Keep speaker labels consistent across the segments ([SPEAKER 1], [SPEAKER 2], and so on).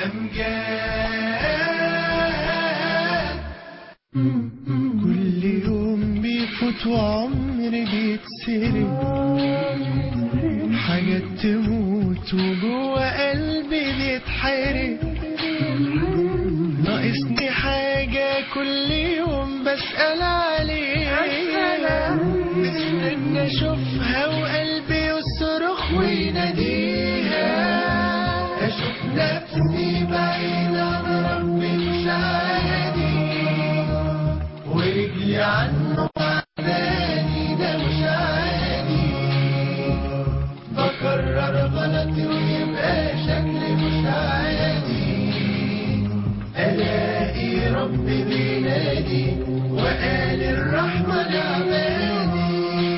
[SPEAKER 1] أمجاد كل يوم بيفوت وعمري بيتسرق حاجات تموت وجوه قلبي بيتحرق ناقصني حاجة كل يوم بسأل عليها مستنى أشوفها وقلبي يصرخ ويناديها أشوف نفسي بعيد عن ربي مش عادي ورجلي عنه عداني ده مش عادي بكرر غلطي ويبقى شكلي مش عادي ألاقي ربي بينادي وقال الرحمة لعبادي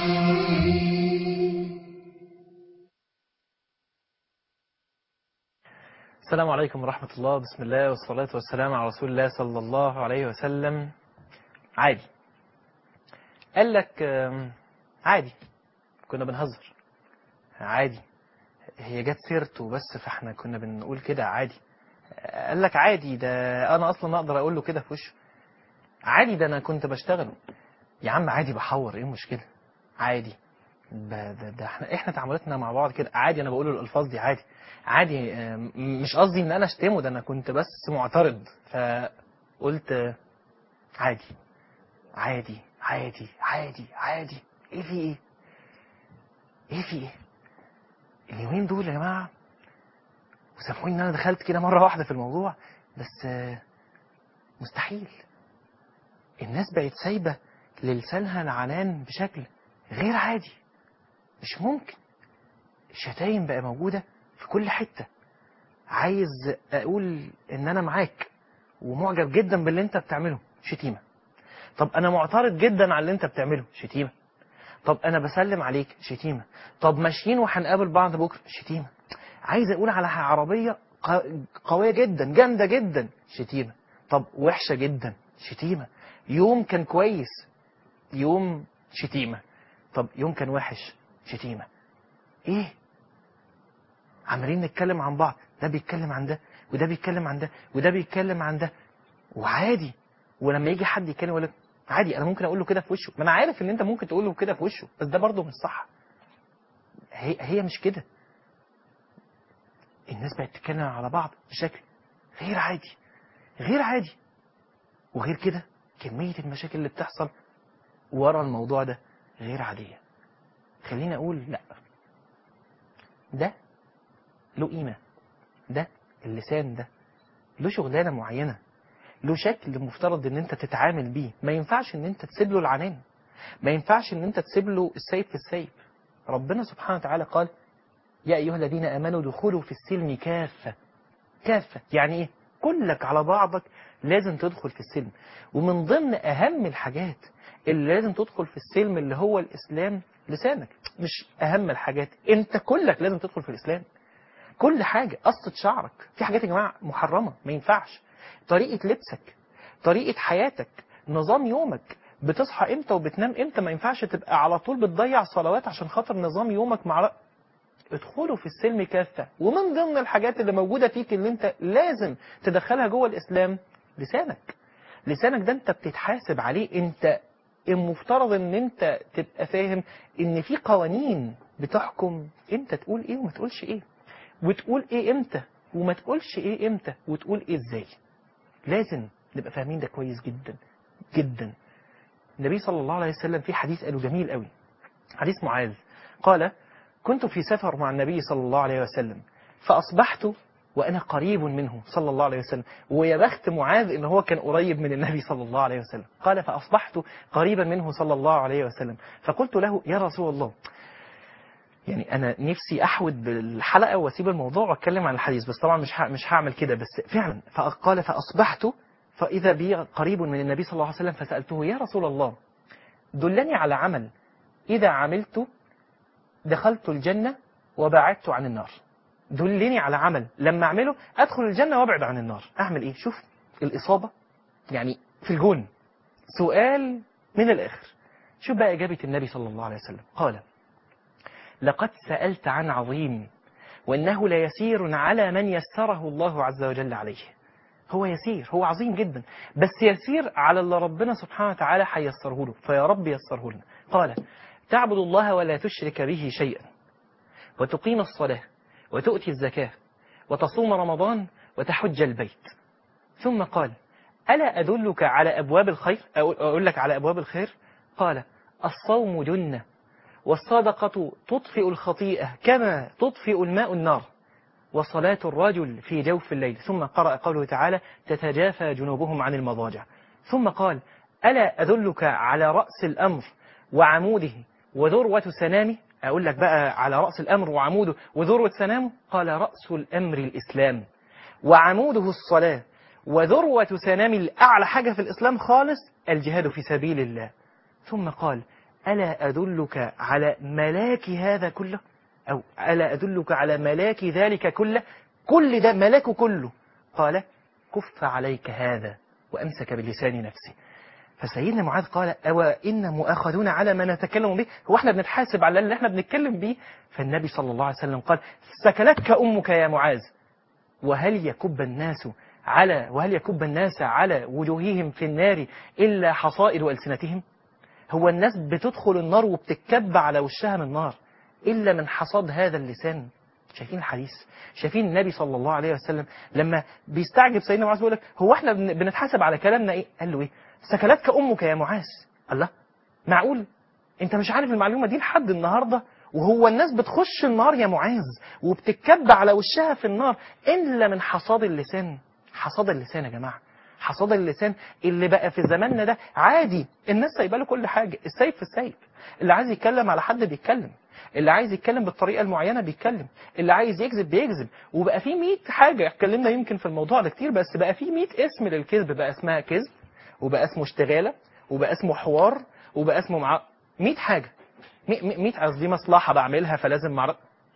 [SPEAKER 2] السلام عليكم ورحمة الله بسم الله والصلاة والسلام على رسول الله صلى الله عليه وسلم عادي قال لك آم، عادي كنا بنهزر عادي هي جت سيرته بس فاحنا كنا بنقول كده عادي قال لك عادي ده انا اصلا اقدر اقول له كده في وشه عادي ده انا كنت بشتغله يا عم عادي بحور ايه المشكله عادي ده, ده, ده احنا احنا تعاملاتنا مع بعض كده عادي انا بقول له الالفاظ دي عادي عادي آم، مش قصدي ان انا اشتمه ده انا كنت بس معترض فقلت آه، عادي عادي عادي عادي عادي ايه في ايه ايه في ايه اليومين دول يا جماعه وسامحوني ان انا دخلت كده مره واحده في الموضوع بس آه، مستحيل الناس بقت سايبه للسانها العنان بشكل غير عادي مش ممكن الشتايم بقى موجوده في كل حته عايز اقول ان انا معاك ومعجب جدا باللي انت بتعمله شتيمه طب انا معترض جدا على اللي انت بتعمله شتيمه طب انا بسلم عليك شتيمه طب ماشيين وهنقابل بعض بكره شتيمه عايز اقول على عربيه ق- قويه جدا جامده جدا شتيمه طب وحشه جدا شتيمه يوم كان كويس يوم شتيمه طب يوم كان وحش شتيمه ايه عمالين نتكلم عن بعض ده بيتكلم عن ده وده بيتكلم عن ده وده بيتكلم عن ده وعادي ولما يجي حد يتكلم يقول لك عادي انا ممكن اقول له كده في وشه ما انا عارف ان انت ممكن تقول له كده في وشه بس ده برضه مش صح هي هي مش كده الناس بقت تتكلم على بعض بشكل غير عادي غير عادي وغير كده كمية المشاكل اللي بتحصل ورا الموضوع ده غير عادية خليني أقول لا ده له قيمة ده اللسان ده له شغلانة معينة له شكل مفترض ان انت تتعامل بيه ما ينفعش ان انت تسيب له العنان ما ينفعش ان انت تسيب له السيف في السيف ربنا سبحانه وتعالى قال يا أيها الذين آمنوا دخلوا في السلم كافة كافة يعني إيه كلك على بعضك لازم تدخل في السلم ومن ضمن أهم الحاجات اللي لازم تدخل في السلم اللي هو الإسلام لسانك مش أهم الحاجات أنت كلك لازم تدخل في الإسلام كل حاجة قصة شعرك في حاجات يا جماعة محرمة ما ينفعش طريقة لبسك طريقة حياتك نظام يومك بتصحى امتى وبتنام امتى ما ينفعش تبقى على طول بتضيع صلوات عشان خاطر نظام يومك مع ادخلوا في السلم كافة ومن ضمن الحاجات اللي موجودة فيك اللي انت لازم تدخلها جوه الاسلام لسانك لسانك ده انت بتتحاسب عليه انت المفترض ان انت تبقى فاهم ان في قوانين بتحكم انت تقول ايه وما تقولش ايه وتقول ايه امتى وما تقولش ايه امتى وتقول ايه ازاي لازم نبقى فاهمين ده كويس جدا جدا النبي صلى الله عليه وسلم في حديث قاله جميل قوي حديث معاذ قال كنت في سفر مع النبي صلى الله عليه وسلم فأصبحت وأنا قريب منه صلى الله عليه وسلم ويا بخت معاذ إن هو كان قريب من النبي صلى الله عليه وسلم قال فأصبحت قريبا منه صلى الله عليه وسلم فقلت له يا رسول الله يعني أنا نفسي أحود بالحلقة وأسيب الموضوع وأتكلم عن الحديث بس طبعا مش ه- مش هعمل كده بس فعلا فقال فأصبحت فإذا بي قريب من النبي صلى الله عليه وسلم فسألته يا رسول الله دلني على عمل إذا عملت دخلت الجنة وبعدت عن النار دلني على عمل لما أعمله أدخل الجنة وأبعد عن النار أعمل إيه شوف الإصابة يعني في الجون سؤال من الآخر شوف بقى إجابة النبي صلى الله عليه وسلم قال لقد سألت عن عظيم وإنه ليسير على من يسره الله عز وجل عليه هو يسير هو عظيم جدا بس يسير على اللي ربنا سبحانه وتعالى هيسره له فيا رب يسره لنا قال تعبد الله ولا تشرك به شيئا وتقيم الصلاة وتؤتي الزكاة وتصوم رمضان وتحج البيت ثم قال ألا أدلك على أبواب الخير أقول لك على أبواب الخير قال الصوم جنة والصدقة تطفئ الخطيئة كما تطفئ الماء النار وصلاة الرجل في جوف الليل ثم قرأ قوله تعالى تتجافى جنوبهم عن المضاجع ثم قال ألا أدلك على رأس الأمر وعموده وذروة سنامه أقول لك بقى على رأس الأمر وعموده وذروة سنامه قال رأس الأمر الإسلام وعموده الصلاة وذروة سنام الأعلى حاجة في الإسلام خالص الجهاد في سبيل الله ثم قال ألا أدلك على ملاك هذا كله أو ألا أدلك على ملاك ذلك كله كل ده ملاكه كله قال كف عليك هذا وأمسك بلسان نفسه فسيدنا معاذ قال أو إن مؤاخذون على ما نتكلم به هو احنا بنتحاسب على اللي احنا بنتكلم به فالنبي صلى الله عليه وسلم قال سكلتك أمك يا معاذ وهل يكب الناس على وهل يكب الناس على وجوههم في النار إلا حصائد ألسنتهم هو الناس بتدخل النار وبتتكب على وشها من النار إلا من حصاد هذا اللسان شايفين الحديث شايفين النبي صلى الله عليه وسلم لما بيستعجب سيدنا معاذ بيقول لك هو احنا بن- بنتحاسب على كلامنا ايه قال له ايه سكلتك امك يا معاذ الله معقول انت مش عارف المعلومه دي لحد النهارده وهو الناس بتخش النار يا معاذ وبتتكب على وشها في النار الا من حصاد اللسان حصاد اللسان يا جماعه حصاد اللسان اللي بقى في زماننا ده عادي الناس سايبه له كل حاجه السيف في السيف اللي عايز يتكلم على حد بيتكلم اللي عايز يتكلم بالطريقه المعينه بيتكلم اللي عايز يكذب بيكذب وبقى في 100 حاجه اتكلمنا يمكن في الموضوع ده كتير بس بقى في 100 اسم للكذب بقى اسمها كذب وبقى اسمه اشتغاله وبقى اسمه حوار وبقى اسمه مع 100 حاجه 100 قصدي مصلحه بعملها فلازم مع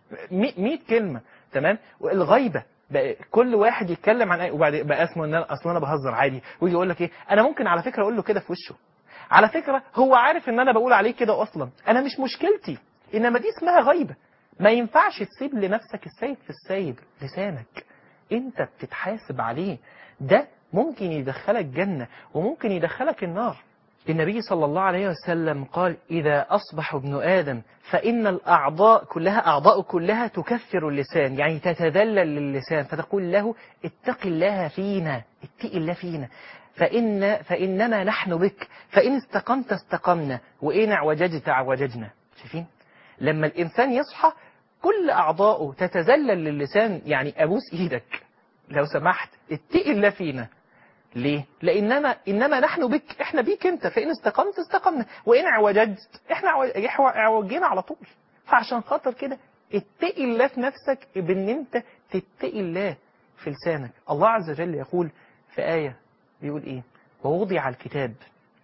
[SPEAKER 2] 100 كلمه تمام والغيبه بقى كل واحد يتكلم عن أي وبعد بقى اسمه ان انا اصلا انا بهزر عادي ويجي يقول لك ايه انا ممكن على فكره اقول له كده في وشه على فكره هو عارف ان انا بقول عليه كده اصلا انا مش مشكلتي انما دي اسمها غيبه ما ينفعش تسيب لنفسك السيد في السيد لسانك انت بتتحاسب عليه ده ممكن يدخلك جنة وممكن يدخلك النار النبي صلى الله عليه وسلم قال إذا أصبح ابن آدم فإن الأعضاء كلها أعضاء كلها تكثر اللسان يعني تتذلل للسان فتقول له اتق الله فينا اتق الله فينا فإن فإنما نحن بك فإن استقمت استقمنا وإن اعوججت اعوججنا شايفين لما الإنسان يصحى كل أعضائه تتذلل للسان يعني أبوس إيدك لو سمحت اتق الله فينا ليه؟ لأنما إنما نحن بك إحنا بيك أنت فإن استقمت استقمنا وإن اعوججت إحنا عو- اعوجينا على طول فعشان خاطر كده اتق الله في نفسك بإن أنت تتقي الله في لسانك الله عز وجل يقول في آية بيقول إيه ووضع الكتاب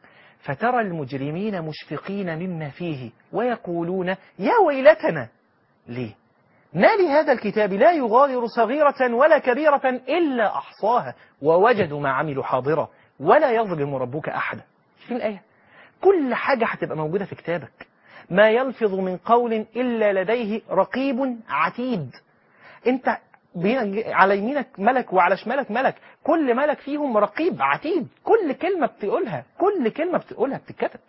[SPEAKER 2] فترى المجرمين مشفقين مما فيه ويقولون يا ويلتنا ليه ما لهذا الكتاب لا يغادر صغيرة ولا كبيرة إلا أحصاها ووجدوا ما عملوا حاضرا ولا يظلم ربك أحدا في الآية كل حاجة هتبقى موجودة في كتابك ما يلفظ من قول إلا لديه رقيب عتيد انت بين- على يمينك ملك وعلى شمالك ملك كل ملك فيهم رقيب عتيد كل كلمة بتقولها كل كلمة بتقولها بتتكتب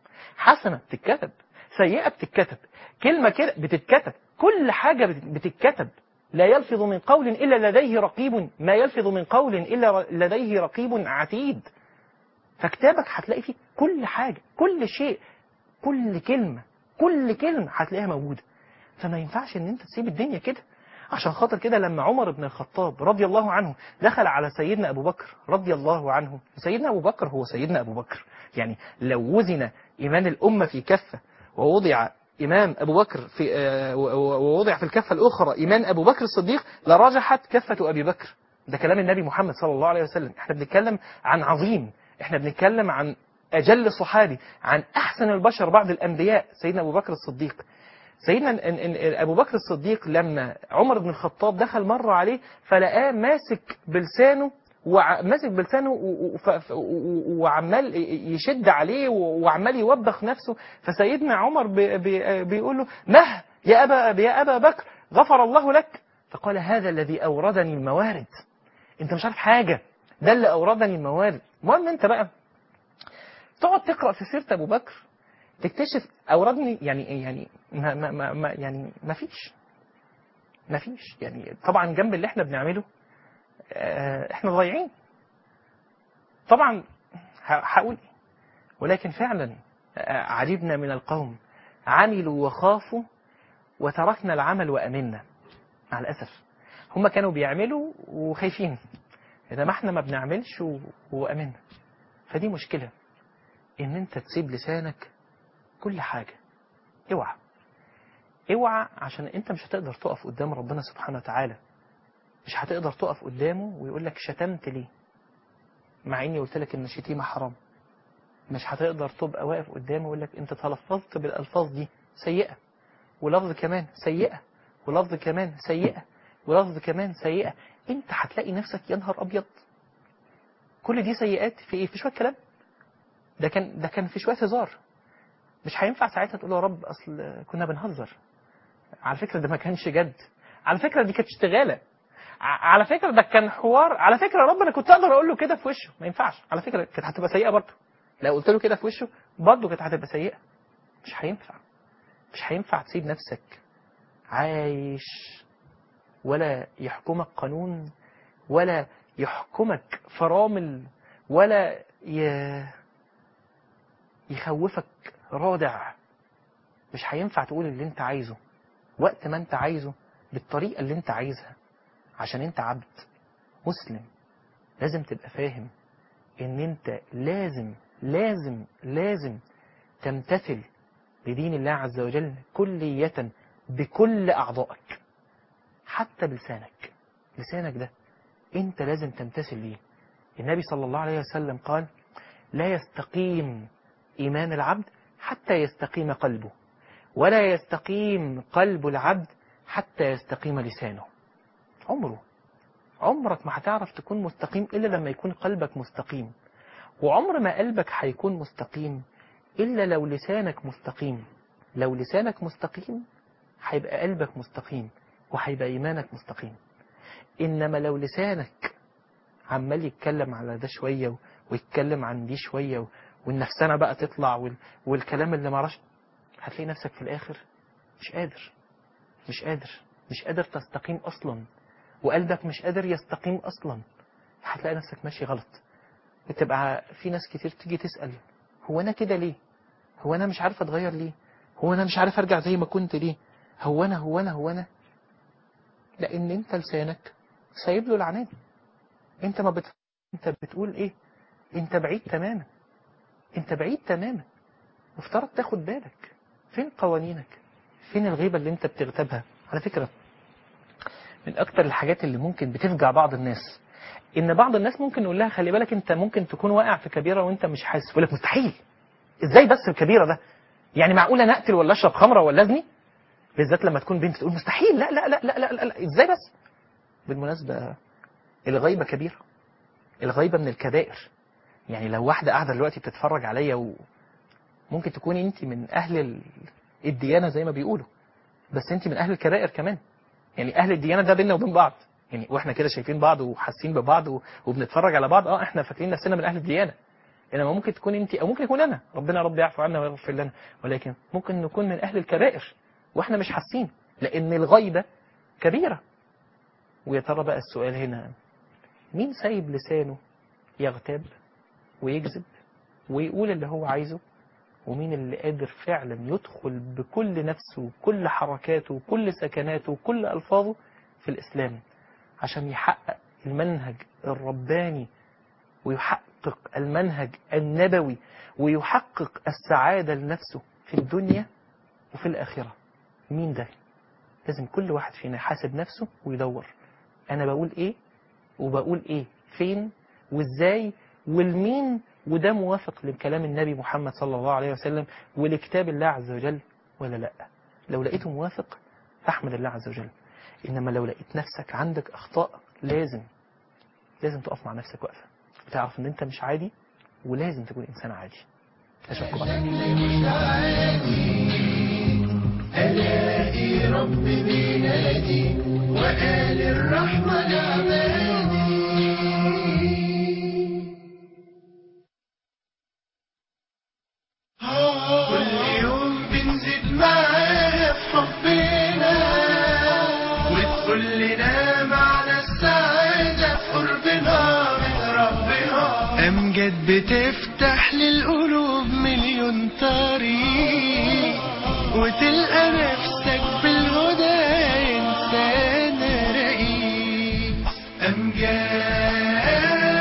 [SPEAKER 2] حسنة بتتكتب سيئة بتتكتب كلمة كده بتتكتب كل حاجة بت- بتتكتب لا يلفظ من قول إلا لديه رقيب ما يلفظ من قول إلا ر- لديه رقيب عتيد فكتابك هتلاقي فيه كل حاجة كل شيء كل كلمة كل كلمة هتلاقيها موجودة فما ينفعش ان انت تسيب الدنيا كده عشان خاطر كده لما عمر بن الخطاب رضي الله عنه دخل على سيدنا أبو بكر رضي الله عنه سيدنا أبو بكر هو سيدنا أبو بكر يعني لو وزن إيمان الأمة في كفة ووضع إمام أبو بكر في آه، و- و- ووضع في الكفة الأخرى إيمان أبو بكر الصديق لرجحت كفة أبي بكر ده كلام النبي محمد صلى الله عليه وسلم احنا بنتكلم عن عظيم احنا بنتكلم عن أجل صحابي عن أحسن البشر بعد الأنبياء سيدنا أبو بكر الصديق سيدنا ن- ن- ن- أبو بكر الصديق لما عمر بن الخطاب دخل مرة عليه فلقاه ماسك بلسانه وماسك بلسانه و- و- ف- ف- و- وعمال يشد عليه و- وعمال يوبخ نفسه فسيدنا عمر بي- بي- بيقول له مه يا أبا, يا أبا بكر غفر الله لك فقال هذا الذي أوردني الموارد أنت مش عارف حاجة ده اللي أوردني الموارد المهم أنت بقى تقعد تقرأ في سيرة أبو بكر تكتشف أوردني يعني يعني ما ما ما ما يعني ما فيش ما فيش يعني طبعا جنب اللي احنا بنعمله آه، احنا ضايعين طبعا ه- هقول إيه؟ ولكن فعلا آه، عجبنا من القوم عملوا وخافوا وتركنا العمل وأمنا مع الأسف هم كانوا بيعملوا وخايفين إنما احنا ما بنعملش و- وأمنا فدي مشكلة إن أنت تسيب لسانك كل حاجة اوعى اوعى عشان أنت مش هتقدر تقف قدام ربنا سبحانه وتعالى مش هتقدر تقف قدامه ويقول لك شتمت ليه مع اني قلت لك ان الشتيمه حرام مش هتقدر تبقى واقف قدامه ويقول لك انت تلفظت بالالفاظ دي سيئه ولفظ كمان سيئه ولفظ كمان سيئه ولفظ كمان سيئه انت هتلاقي نفسك يا نهار ابيض كل دي سيئات في ايه في شويه كلام ده كان ده كان في شويه هزار مش هينفع ساعتها تقول يا رب اصل كنا بنهزر على فكره ده ما كانش جد على فكره دي كانت اشتغاله ع- على فكره ده كان حوار على فكره يا رب انا كنت اقدر اقول له كده في وشه ما ينفعش على فكره كانت هتبقى سيئه برضه لو قلت له كده في وشه برضه كانت هتبقى سيئه مش هينفع مش هينفع تسيب نفسك عايش ولا يحكمك قانون ولا يحكمك فرامل ولا ي... يخوفك رادع مش هينفع تقول اللي انت عايزه وقت ما انت عايزه بالطريقة اللي انت عايزها عشان انت عبد مسلم لازم تبقى فاهم ان انت لازم لازم لازم تمتثل لدين الله عز وجل كلية بكل أعضائك حتى بلسانك لسانك ده انت لازم تمتثل ليه النبي صلى الله عليه وسلم قال لا يستقيم إيمان العبد حتى يستقيم قلبه ولا يستقيم قلب العبد حتى يستقيم لسانه عمره عمرك ما هتعرف تكون مستقيم إلا لما يكون قلبك مستقيم وعمر ما قلبك هيكون مستقيم إلا لو لسانك مستقيم لو لسانك مستقيم هيبقى قلبك مستقيم وهيبقى إيمانك مستقيم إنما لو لسانك عمال يتكلم على ده شوية و- ويتكلم عن دي شوية و- والنفسانة بقى تطلع وال... والكلام اللي معرفش هتلاقي نفسك في الآخر مش قادر مش قادر مش قادر تستقيم أصلا وقلبك مش قادر يستقيم أصلا هتلاقي نفسك ماشي غلط بتبقى في ناس كتير تيجي تسأل هو أنا كده ليه هو أنا مش عارف أتغير ليه هو أنا مش عارف أرجع زي ما كنت ليه هو أنا هو أنا هو أنا لأن أنت لسانك سايب له العنان أنت ما بت... أنت بتقول إيه أنت بعيد تماما أنت بعيد تماما مفترض تاخد بالك فين قوانينك فين الغيبة اللي أنت بتغتابها على فكرة من أكتر الحاجات اللي ممكن بتفجع بعض الناس إن بعض الناس ممكن نقول لها خلي بالك أنت ممكن تكون واقع في كبيرة وأنت مش حاسس يقول لك مستحيل إزاي بس الكبيرة ده يعني معقول أنا أقتل ولا أشرب خمرة ولا أزني بالذات لما تكون بنت تقول مستحيل لا لا لا لا لا, لا, لا. إزاي بس بالمناسبة الغيبة كبيرة الغيبة من الكبائر يعني لو واحدة قاعدة دلوقتي بتتفرج عليا وممكن تكوني أنت من أهل ال- الديانة زي ما بيقولوا بس أنت من أهل الكبائر كمان يعني أهل الديانة ده بيننا وبين بعض يعني واحنا كده شايفين بعض وحاسين ببعض و- وبنتفرج على بعض اه احنا فاكرين نفسنا من اهل الديانه انما ممكن تكون انت او ممكن يكون انا ربنا رب يعفو عنا ويغفر لنا ولكن ممكن نكون من اهل الكبائر واحنا مش حاسين لان الغيبه كبيره ويا ترى بقى السؤال هنا مين سايب لسانه يغتاب ويكذب ويقول اللي هو عايزه ومين اللي قادر فعلا يدخل بكل نفسه وكل حركاته وكل سكناته وكل ألفاظه في الإسلام عشان يحقق المنهج الرباني ويحقق المنهج النبوي ويحقق السعادة لنفسه في الدنيا وفي الآخرة مين ده؟ لازم كل واحد فينا يحاسب نفسه ويدور أنا بقول إيه وبقول إيه فين وإزاي والمين وده موافق لكلام النبي محمد صلى الله عليه وسلم ولكتاب الله عز وجل ولا لا لو لقيته موافق فاحمد الله عز وجل إنما لو لقيت نفسك عندك أخطاء لازم لازم تقف مع نفسك وقفة وتعرف إن أنت مش عادي ولازم تكون إنسان عادي أشوفكم بعد
[SPEAKER 1] مش عادي ألاقي ربي بينادي وآل الرحمة العبادي كل يوم بنزيد معاها في حبنا وتقول لنا معنى السعادة في قربنا من ربنا أمجد بتفتح للقلوب مليون طريق وتلقى نفسك بالهدى إنسان رئيس أمجاد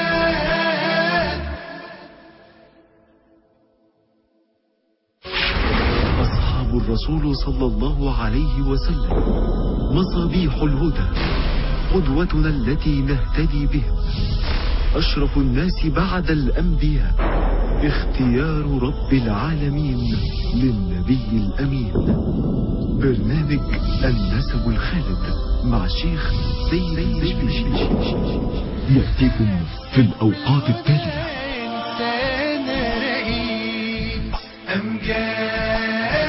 [SPEAKER 3] أصحاب الرسول صلى الله عليه وسلم مصابيح الهدى قدوتنا التي نهتدي بهم أشرف الناس بعد الأنبياء اختيار رب العالمين للنبي الأمين برنامج النسب الخالد مع الشيخ سيد البشبيشي يأتيكم في الأوقات التالية
[SPEAKER 1] إنسان رئيس أمجاد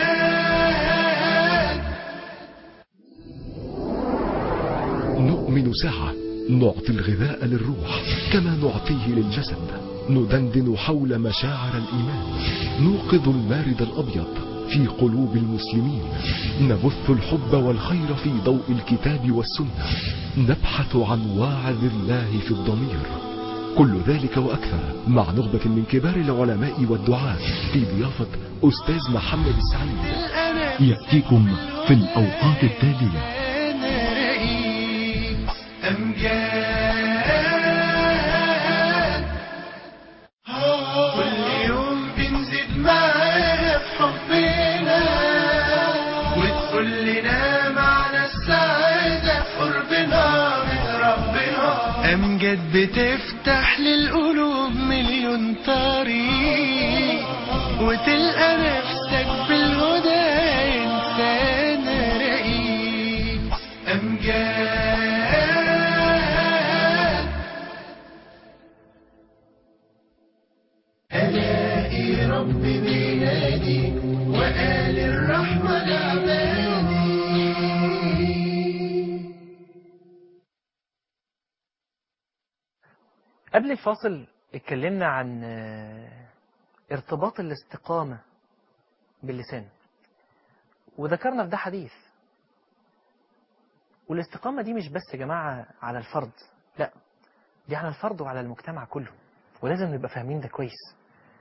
[SPEAKER 3] نؤمن ساعة نعطي الغذاء للروح كما نعطيه للجسد ندندن حول مشاعر الإيمان نوقظ المارد الأبيض في قلوب المسلمين نبث الحب والخير في ضوء الكتاب والسنة نبحث عن واعظ الله في الضمير كل ذلك وأكثر مع نخبة من كبار العلماء والدعاة في ضيافة أستاذ محمد السعيد يأتيكم في الأوقات التالية
[SPEAKER 1] أنا رئيس أمجاد كل يوم بنزيد معاها في حبنا وتقول لنا معنى السعادة في قربنا من ربنا أمجد بتفتح للقلوب مليون طريق وتلقى نفسك بالهدى إنسان رئيس أمجاد ألاقي ربي بينادي وآل الرحمة العبادي
[SPEAKER 2] قبل الفاصل اتكلمنا عن آه، ارتباط الاستقامة باللسان وذكرنا في ده حديث والاستقامة دي مش بس يا جماعة على الفرد لا دي على الفرد وعلى المجتمع كله ولازم نبقى فاهمين ده كويس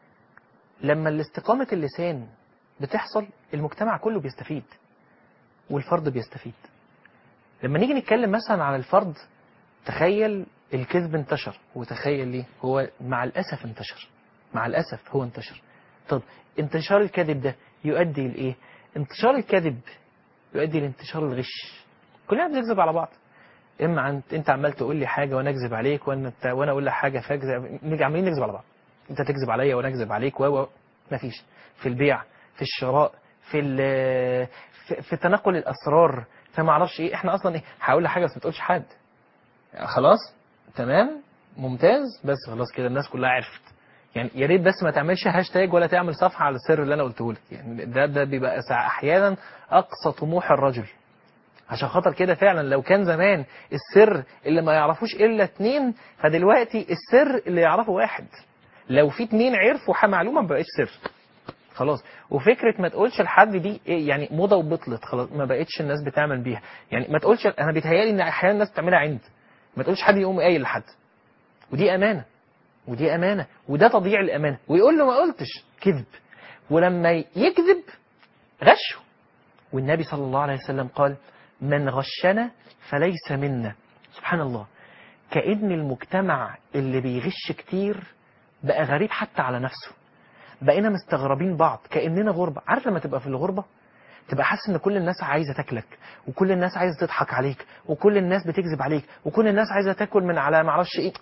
[SPEAKER 2] لما الاستقامة اللسان بتحصل المجتمع كله بيستفيد والفرد بيستفيد لما نيجي نتكلم مثلا على الفرد تخيل الكذب انتشر وتخيل ليه هو مع الأسف انتشر مع الأسف هو انتشر طب انتشار الكذب ده يؤدي لإيه انتشار الكذب يؤدي لانتشار الغش كلنا بنكذب على بعض اما انت انت عمال تقول لي حاجه وانا اكذب عليك وانا انت وانا اقول لك حاجه فاكذب نيجي عمالين نكذب على بعض انت تكذب عليا وانا اكذب عليك و و- مفيش في البيع في الشراء في ال- في, في تنقل الاسرار فما اعرفش ايه احنا اصلا ايه هقول لك حاجه بس ما تقولش حد خلاص تمام ممتاز بس خلاص كده الناس كلها عرفت يعني يا ريت بس ما تعملش هاشتاج ولا تعمل صفحه على السر اللي انا قلته لك يعني ده ده بيبقى ساعة احيانا اقصى طموح الرجل عشان خاطر كده فعلا لو كان زمان السر اللي ما يعرفوش الا اتنين فدلوقتي السر اللي يعرفه واحد لو في اتنين عرفوا ح- معلومه ما بقتش سر خلاص وفكره ما تقولش لحد دي إيه يعني موضه وبطلت خلاص ما بقتش الناس بتعمل بيها يعني ما تقولش انا بيتهيالي ان احيانا الناس بتعملها عند ما تقولش حد يقوم قايل لحد ودي امانه ودي امانه وده تضييع الامانه ويقول له ما قلتش كذب ولما يكذب غشه والنبي صلى الله عليه وسلم قال من غشنا فليس منا سبحان الله كأن المجتمع اللي بيغش كتير بقى غريب حتى على نفسه بقينا مستغربين بعض كأننا غربة عارف لما تبقى في الغربة تبقى حاسس ان كل الناس عايزه تاكلك وكل الناس عايزه تضحك عليك وكل الناس بتكذب عليك وكل الناس عايزه تاكل من على معرفش ايه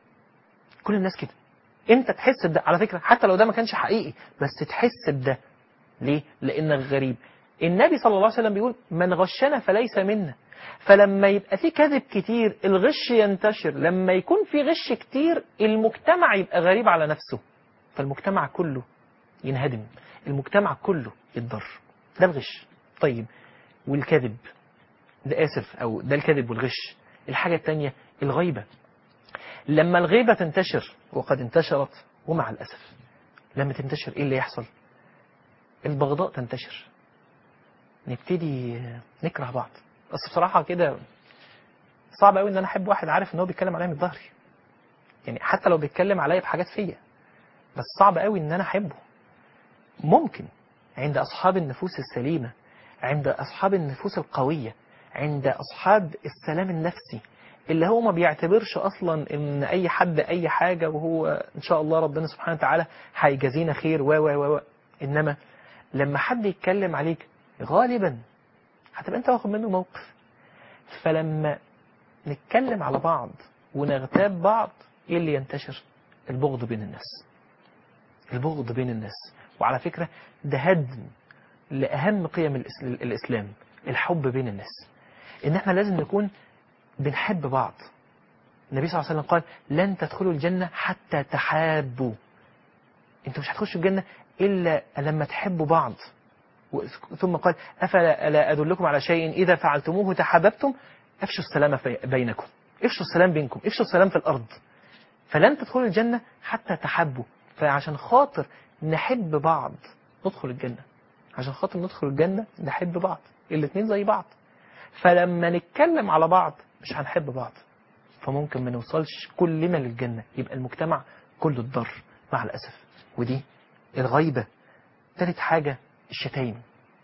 [SPEAKER 2] كل الناس كده انت تحس بده على فكره حتى لو ده ما كانش حقيقي بس تحس بده ليه لانك غريب النبي صلى الله عليه وسلم بيقول من غشنا فليس منا فلما يبقى في كذب كتير الغش ينتشر لما يكون في غش كتير المجتمع يبقى غريب على نفسه فالمجتمع كله ينهدم المجتمع كله يتضر ده الغش طيب والكذب ده آسف أو ده الكذب والغش الحاجة التانية الغيبة لما الغيبة تنتشر وقد انتشرت ومع الأسف لما تنتشر إيه اللي يحصل البغضاء تنتشر نبتدي نكره بعض بس بصراحة كده صعب قوي ان انا احب واحد عارف ان هو بيتكلم عليا من ظهري يعني حتى لو بيتكلم عليا بحاجات فيا بس صعب قوي ان انا احبه ممكن عند اصحاب النفوس السليمة عند اصحاب النفوس القوية عند اصحاب السلام النفسي اللي هو ما بيعتبرش اصلا ان اي حد اي حاجة وهو ان شاء الله ربنا سبحانه وتعالى هيجازينا خير و و و انما لما حد يتكلم عليك غالبا هتبقى انت واخد منه موقف فلما نتكلم على بعض ونغتاب بعض ايه اللي ينتشر البغض بين الناس البغض بين الناس وعلى فكرة ده هدم لأهم قيم الإس- الإسلام الحب بين الناس إن احنا لازم نكون بنحب بعض النبي صلى الله عليه وسلم قال لن تدخلوا الجنة حتى تحابوا انتوا مش هتخشوا الجنة إلا لما تحبوا بعض و- ثم قال أفلا ألا أدلكم على شيء إذا فعلتموه تحاببتم افشوا السلام في- بينكم افشوا السلام بينكم افشوا السلام في الأرض فلن تدخلوا الجنة حتى تحبوا فعشان خاطر نحب بعض ندخل الجنة عشان خاطر ندخل الجنة نحب بعض الاتنين زي بعض فلما نتكلم على بعض مش هنحب بعض فممكن ما نوصلش كلنا للجنة يبقى المجتمع كله اتضر مع الأسف ودي الغيبة تالت حاجة الشتايم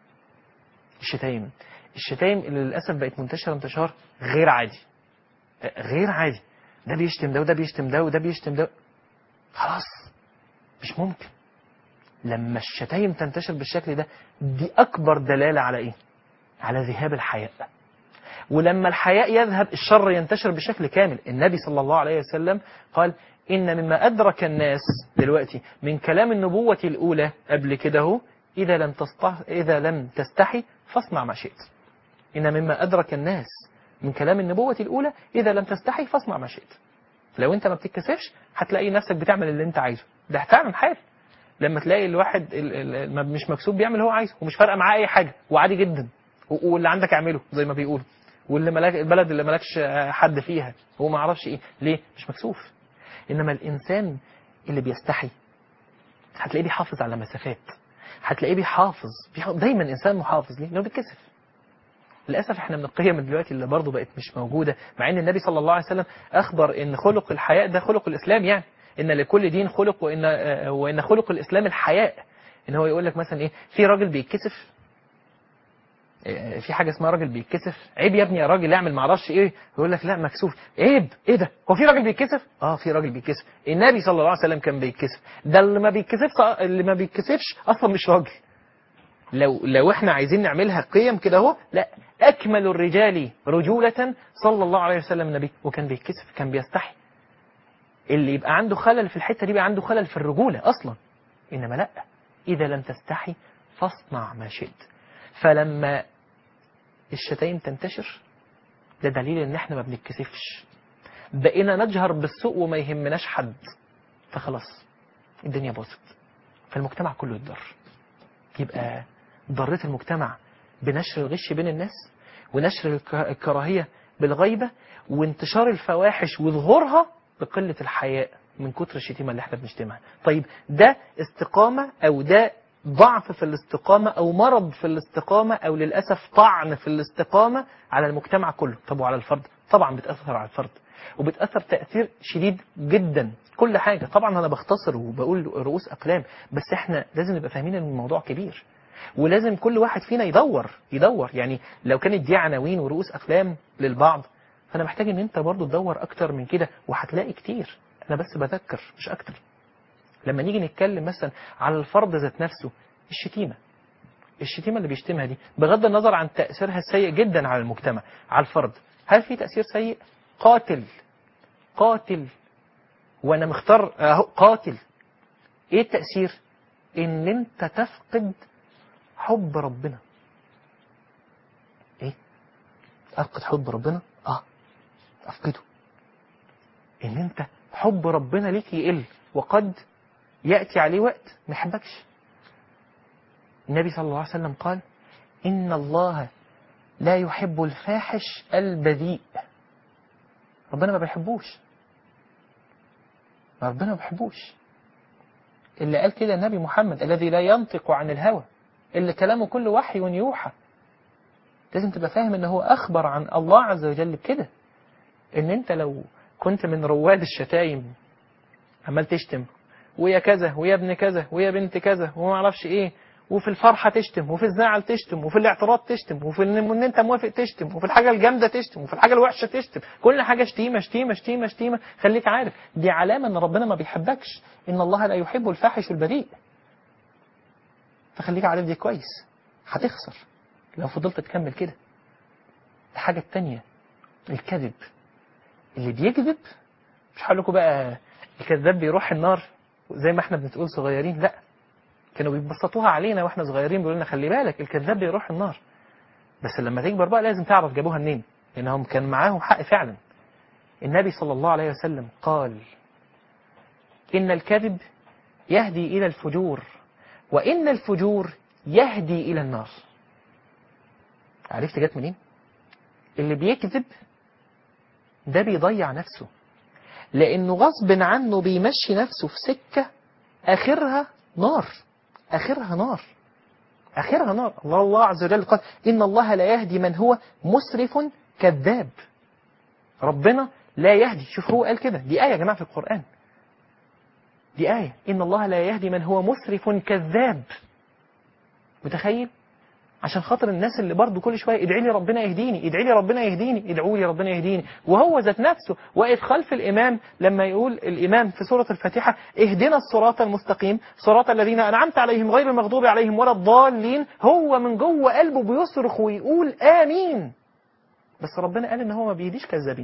[SPEAKER 2] الشتايم الشتايم اللي للأسف بقت منتشرة انتشار غير عادي غير عادي ده بيشتم ده وده بيشتم ده وده بيشتم ده خلاص مش ممكن لما الشتايم تنتشر بالشكل ده دي أكبر دلالة على إيه؟ على ذهاب الحياء ولما الحياء يذهب الشر ينتشر بشكل كامل النبي صلى الله عليه وسلم قال إن مما أدرك الناس دلوقتي من كلام النبوة الأولى قبل كده هو إذا لم تستح إذا لم تستحي فاصنع ما شئت إن مما أدرك الناس من كلام النبوة الأولى إذا لم تستحي فاصنع ما شئت لو أنت ما بتتكسفش هتلاقي نفسك بتعمل اللي أنت عايزه ده فعلا حال لما تلاقي الواحد ال- ال- ما- مش مكسوب بيعمل اللي هو عايزه ومش فارقه معاه اي حاجه وعادي جدا و- واللي عندك اعمله زي ما بيقولوا واللي ملاك البلد اللي مالكش آه، حد فيها هو ما يعرفش ايه ليه مش مكسوف انما الانسان اللي بيستحي هتلاقيه بيحافظ على مسافات هتلاقيه بيحافظ بيحافظ دايما انسان محافظ ليه لانه بيتكسف للاسف احنا من القيم دلوقتي اللي برضه بقت مش موجوده مع ان النبي صلى الله عليه وسلم اخبر ان خلق الحياء ده خلق الاسلام يعني ان لكل دين خلق وان آه، وان خلق الاسلام الحياء ان هو يقول لك مثلا ايه في راجل بيتكسف آه، في حاجه اسمها راجل بيتكسف عيب يا ابني يا راجل اعمل معرفش ايه يقول لك لا مكسوف عيب ايه ده هو في راجل بيتكسف اه في راجل بيتكسف النبي صلى الله عليه وسلم كان بيتكسف ده اللي ما بيتكسفش اللي ما بيتكسفش اصلا مش راجل لو لو احنا عايزين نعملها قيم كده اهو لا اكمل الرجال رجولة صلى الله عليه وسلم النبي وكان بيتكسف كان بيستحي اللي يبقى عنده خلل في الحتة دي يبقى عنده خلل في الرجولة اصلا انما لا اذا لم تستحي فاصنع ما شئت فلما الشتايم تنتشر ده دليل ان احنا ما بنتكسفش بقينا نجهر بالسوء وما يهمناش حد فخلاص الدنيا باظت فالمجتمع كله يتضر يبقى ضريت المجتمع بنشر الغش بين الناس ونشر الك- الكراهية بالغيبة وانتشار الفواحش وظهورها بقلة الحياء من كتر الشتيمة اللي احنا بنشتمها طيب ده استقامة او ده ضعف في الاستقامة او مرض في الاستقامة او للأسف طعن في الاستقامة على المجتمع كله طب وعلى الفرد طبعا بتأثر على الفرد وبتأثر تأثير شديد جدا كل حاجة طبعا أنا بختصر وبقول رؤوس أقلام بس احنا لازم نبقى فاهمين ان الموضوع كبير ولازم كل واحد فينا يدور يدور يعني لو كانت دي عناوين ورؤوس أقلام للبعض فأنا محتاج ان انت برضو تدور أكتر من كده وهتلاقي كتير أنا بس بذكر مش أكتر لما نيجي نتكلم مثلا على الفرد ذات نفسه الشتيمة الشتيمة اللي بيشتمها دي بغض النظر عن تأثيرها السيء جدا على المجتمع على الفرد هل في تأثير سيء قاتل قاتل وانا مختار اهو قاتل ايه التأثير ان انت تفقد حب ربنا ايه افقد حب ربنا اه افقده ان انت حب ربنا ليك يقل وقد يأتي عليه وقت ما يحبكش النبي صلى الله عليه وسلم قال إن الله لا يحب الفاحش البذيء ربنا ما بيحبوش ربنا ما بيحبوش اللي قال كده النبي محمد الذي لا ينطق عن الهوى اللي كلامه كله وحي يوحى لازم تبقى فاهم ان هو اخبر عن الله عز وجل بكده ان انت لو كنت من رواد الشتايم عمال تشتم ويا كذا ويا ابن كذا ويا بنت كذا وما اعرفش ايه وفي الفرحه تشتم وفي الزعل تشتم وفي الاعتراض تشتم وفي ان إن انت موافق تشتم وفي الحاجه الجامده تشتم وفي الحاجه الوحشه تشتم كل حاجه شتيمه شتيمه شتيمه شتيمه خليك عارف دي علامه ان ربنا ما بيحبكش ان الله لا يحب الفاحش البذيء فخليك عارف دي كويس هتخسر لو فضلت تكمل كده الحاجه التانية الكذب اللي بيكذب مش هقول لكم بقى الكذاب بيروح النار زي ما احنا بنتقول صغيرين لا كانوا بيبسطوها علينا واحنا صغيرين بيقولوا لنا خلي بالك الكذاب بيروح النار بس لما تكبر بقى لازم تعرف جابوها منين لانهم كان معاهم حق فعلا النبي صلى الله عليه وسلم قال ان الكذب يهدي الى الفجور وان الفجور يهدي الى النار عرفت جت منين اللي بيكذب ده بيضيع نفسه لانه غصب عنه بيمشي نفسه في سكه اخرها نار اخرها نار اخرها نار الله الله عز وجل قال ان الله لا يهدي من هو مسرف كذاب ربنا لا يهدي شوف هو قال كده دي ايه يا جماعه في القران دي ايه ان الله لا يهدي من هو مسرف كذاب متخيل عشان خاطر الناس اللي برضه كل شويه ادعي لي ربنا يهديني ادعي لي ربنا يهديني ادعوا لي ربنا يهديني وهو ذات نفسه واقف خلف الامام لما يقول الامام في سوره الفاتحه اهدنا الصراط المستقيم صراط الذين انعمت عليهم غير المغضوب عليهم ولا الضالين هو من جوه قلبه بيصرخ ويقول امين بس ربنا قال ان هو ما بيهديش كذابين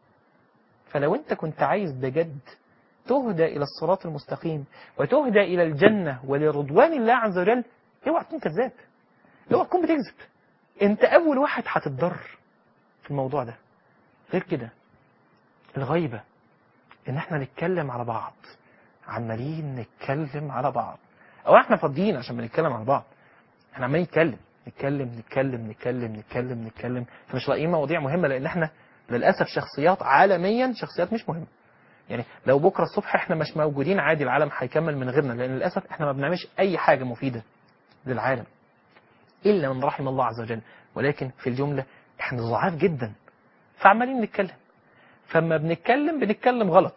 [SPEAKER 2] فلو انت كنت عايز بجد تهدى الى الصراط المستقيم وتهدى الى الجنه ولرضوان الله عز وجل اوعى تكون كذاب اوعى تكون بتكذب انت اول واحد هتتضر في الموضوع ده غير كده الغيبه ان احنا نتكلم على بعض عمالين نتكلم على بعض او احنا فاضيين عشان بنتكلم على بعض احنا عمالين نتكلم نتكلم نتكلم نتكلم نتكلم نتكلم فمش لاقيين مواضيع مهمه لان احنا للاسف شخصيات عالميا شخصيات مش مهمه يعني لو بكره الصبح احنا مش موجودين عادي العالم هيكمل من غيرنا لان للاسف احنا ما بنعملش اي حاجه مفيده للعالم إلا من رحم الله عز وجل ولكن في الجملة احنا ضعاف جدا فعمالين نتكلم فما بنتكلم بنتكلم غلط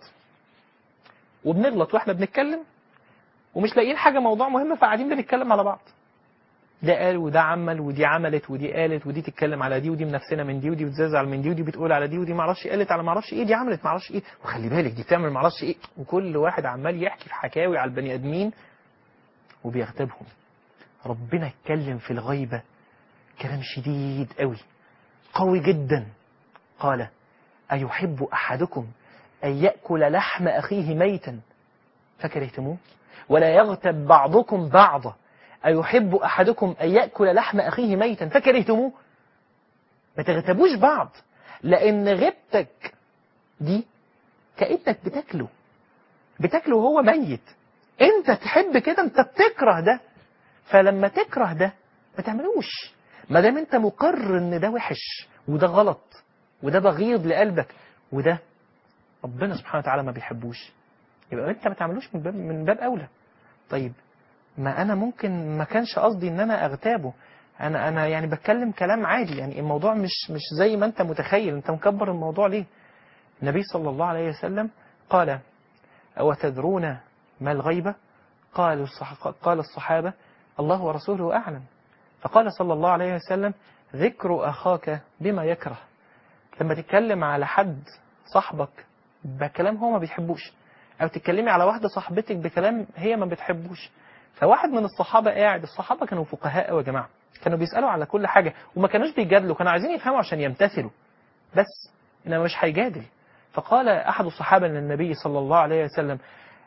[SPEAKER 2] وبنغلط واحنا بنتكلم ومش لاقيين حاجة موضوع مهم فقاعدين بنتكلم على بعض ده قال وده عمل ودي عملت ودي قالت ودي تتكلم على دي ودي منافسنا من دي ودي بتزعل من دي ودي بتقول على دي ودي معرفش قالت على معرفش ايه دي عملت معرفش ايه وخلي بالك دي بتعمل معرفش ايه وكل واحد عمال يحكي في حكاوي على البني ادمين وبيغتابهم ربنا اتكلم في الغيبة كلام شديد قوي قوي جدا قال أيحب أحدكم أن يأكل لحم أخيه ميتا فكرهتموه ولا يغتب بعضكم بعضا أيحب أحدكم أن يأكل لحم أخيه ميتا فكرهتموه ما تغتبوش بعض لأن غيبتك دي كأنك بتاكله بتاكله وهو ميت انت تحب كده انت بتكره ده فلما تكره ده ما تعملوش ما دام انت مقر ان ده وحش وده غلط وده بغيض لقلبك وده ربنا سبحانه وتعالى ما بيحبوش يبقى انت ما تعملوش من باب من باب اولى طيب ما انا ممكن ما كانش قصدي ان انا اغتابه انا انا يعني بتكلم كلام عادي يعني الموضوع مش مش زي ما انت متخيل انت مكبر الموضوع ليه النبي صلى الله عليه وسلم قال او تدرون ما الغيبه قالوا الصح... قال الصحابه الله ورسوله أعلم فقال صلى الله عليه وسلم ذكر أخاك بما يكره لما تتكلم على حد صاحبك بكلام هو ما بيحبوش أو تتكلمي على واحدة صاحبتك بكلام هي ما بتحبوش فواحد من الصحابة قاعد الصحابة كانوا فقهاء قوي يا جماعة كانوا بيسألوا على كل حاجة وما كانوش بيجادلوا كانوا عايزين يفهموا عشان يمتثلوا بس إنما مش هيجادل فقال أحد الصحابة للنبي صلى الله عليه وسلم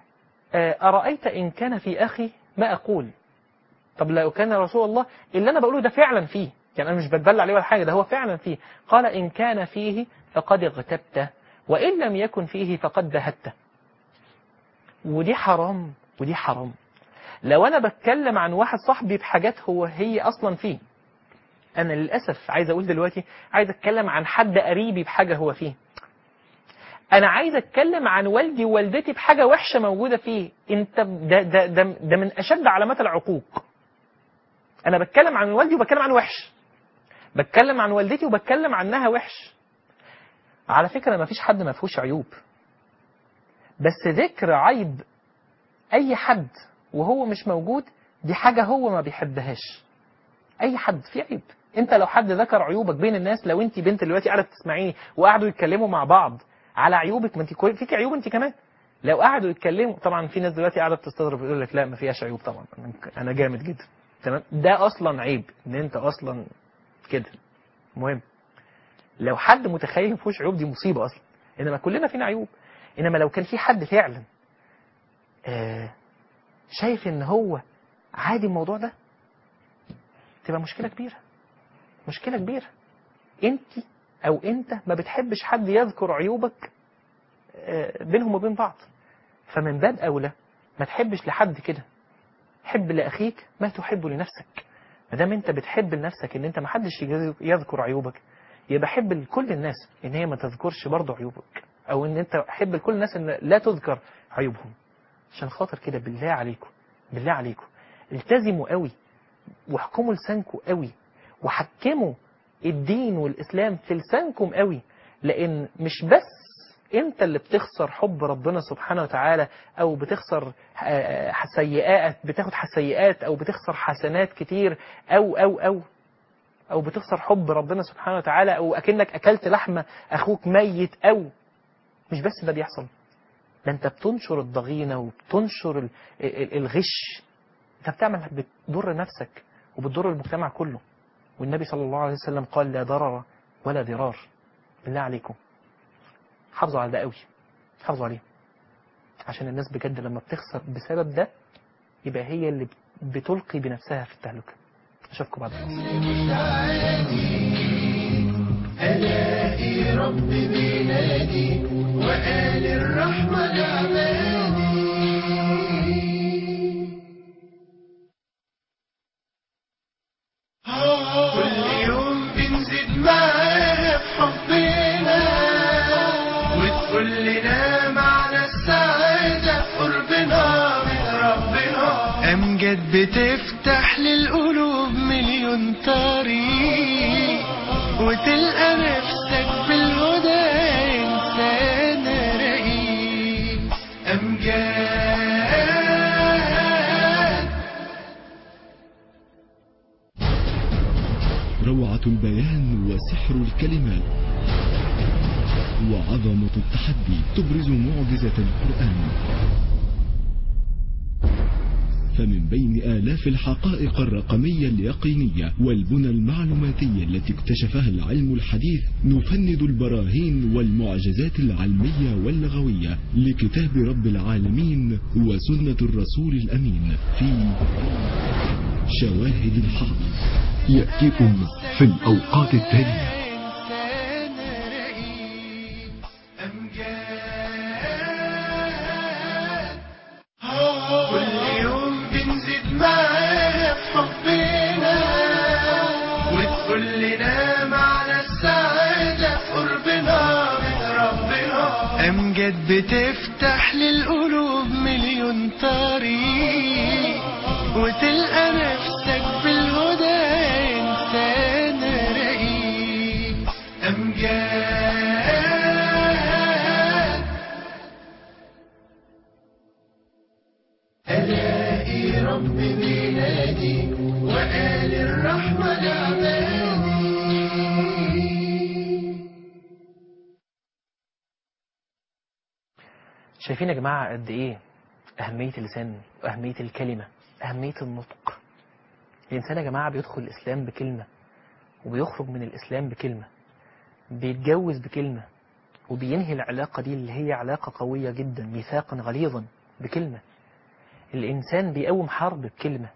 [SPEAKER 2] أرأيت إن كان في أخي ما أقول طب لو كان رسول الله اللي انا بقوله ده فعلا فيه يعني انا مش بتبلع عليه ولا حاجه ده هو فعلا فيه قال ان كان فيه فقد اغتبته وان لم يكن فيه فقد دهته ودي حرام ودي حرام لو انا بتكلم عن واحد صاحبي بحاجات هو هي اصلا فيه انا للاسف عايز اقول دلوقتي عايز اتكلم عن حد قريبي بحاجه هو فيه انا عايز اتكلم عن والدي ووالدتي بحاجه وحشه موجوده فيه انت ده ده ده, ده من اشد علامات العقوق انا بتكلم عن والدي وبتكلم عن وحش بتكلم عن والدتي وبتكلم عنها وحش على فكره ما فيش حد ما فيهوش عيوب بس ذكر عيب اي حد وهو مش موجود دي حاجه هو ما بيحبهاش اي حد في عيب انت لو حد ذكر عيوبك بين الناس لو انت بنت دلوقتي قاعده تسمعيني وقعدوا يتكلموا مع بعض على عيوبك ما انت كوي... فيك عيوب انت كمان لو قعدوا يتكلموا طبعا في ناس دلوقتي قاعده بتستغرب يقول لك لا ما فيهاش عيوب طبعا أنا- انا جامد جدا تمام ده اصلا عيب ان انت اصلا كده مهم لو حد متخيل ما فيهوش عيوب دي مصيبه اصلا انما كلنا فينا عيوب انما لو كان في حد فعلا آه شايف ان هو عادي الموضوع ده تبقى مشكله كبيره مشكله كبيره انت او انت ما بتحبش حد يذكر عيوبك آه، بينهم وبين بعض فمن باب اولى ما تحبش لحد كده حب لاخيك ما تحب لنفسك ما دام انت بتحب لنفسك ان انت ما حدش يجز- يذكر عيوبك يبقى حب لكل الناس ان هي ما تذكرش برضه عيوبك او ان انت حب لكل الناس ان لا تذكر عيوبهم عشان خاطر كده بالله عليكم بالله عليكم التزموا قوي واحكموا لسانكم قوي وحكموا الدين والإسلام في لسانكم قوي لأن مش بس انت اللي بتخسر حب ربنا سبحانه وتعالى او بتخسر آه، سيئات بتاخد سيئات او بتخسر حسنات كتير او او او او بتخسر حب ربنا سبحانه وتعالى او اكنك اكلت لحمه اخوك ميت او مش بس ده بيحصل ده انت بتنشر الضغينه وبتنشر ال- ال- الغش انت بتعمل بتضر نفسك وبتضر المجتمع كله والنبي صلى الله عليه وسلم قال لا ضرر ولا ضرار بالله عليكم حافظوا على ده قوي حافظوا عليه عشان الناس بجد لما بتخسر بسبب ده يبقى هي اللي بتلقي بنفسها في التهلكه اشوفكم بعد الفاصل
[SPEAKER 1] ألاقي رب بلادي وآل الرحمة لعبادي كل يوم بنزيد معاها في حبنا وتقول لنا معنى السعادة في قربنا من ربنا أمجد بتفتح للقلوب مليون طريق وتلقى نفسك بالهدى إنسان رقيق أمجاد
[SPEAKER 3] روعة البيان وسحر الكلمات وعظمة التحدي تبرز معجزة القرآن فمن بين آلاف الحقائق الرقمية اليقينية والبنى المعلوماتية التي اكتشفها العلم الحديث نفند البراهين والمعجزات العلمية واللغوية لكتاب رب العالمين وسنة الرسول الأمين في شواهد الحق يأتيكم في الأوقات التالية
[SPEAKER 1] إنسان رقيق أمجاد كل يوم بنزيد معاها في حبنا وتقول لنا معنى السعادة في قربنا من ربنا أمجد بتفتح للقلوب مليون طريق وتلقى نفسك بالهدى إنسان رقيق أمجاد ألاقي رب بلادي وآل الرحمة لعبادي
[SPEAKER 2] شايفين يا جماعة قد إيه أهمية اللسان وأهمية الكلمة أهمية النطق الإنسان يا جماعة بيدخل الإسلام بكلمة وبيخرج من الإسلام بكلمة بيتجوز بكلمة وبينهي العلاقة دي اللي هي علاقة قوية جدا ميثاقا غليظا بكلمة الإنسان بيقوم حرب بكلمة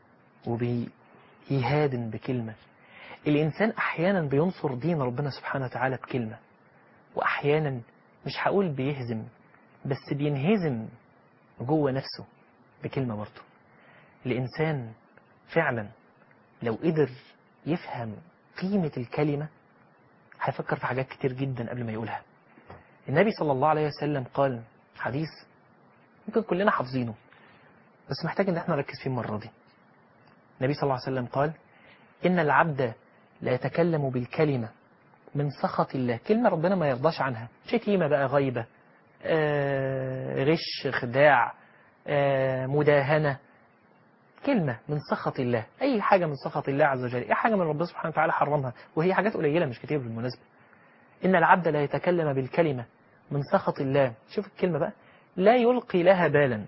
[SPEAKER 2] وبيهادن بكلمة الإنسان أحيانا بينصر دين ربنا سبحانه وتعالى بكلمة وأحيانا مش هقول بيهزم بس بينهزم جوه نفسه بكلمة برضه الإنسان فعلا لو قدر يفهم قيمة الكلمة هيفكر في حاجات كتير جدا قبل ما يقولها النبي صلى الله عليه وسلم قال حديث ممكن كلنا حافظينه بس محتاج ان احنا نركز فيه المرة دي النبي صلى الله عليه وسلم قال إن العبد لا يتكلم بالكلمة من سخط الله كلمة ربنا ما يرضاش عنها شتيمة بقى غيبة آه، غش خداع آه، مداهنة كلمة من سخط الله أي حاجة من سخط الله عز وجل أي حاجة من ربنا سبحانه وتعالى حرمها وهي حاجات قليلة مش كتير بالمناسبة إن العبد لا يتكلم بالكلمة من سخط الله شوف الكلمة بقى لا يلقي لها بالا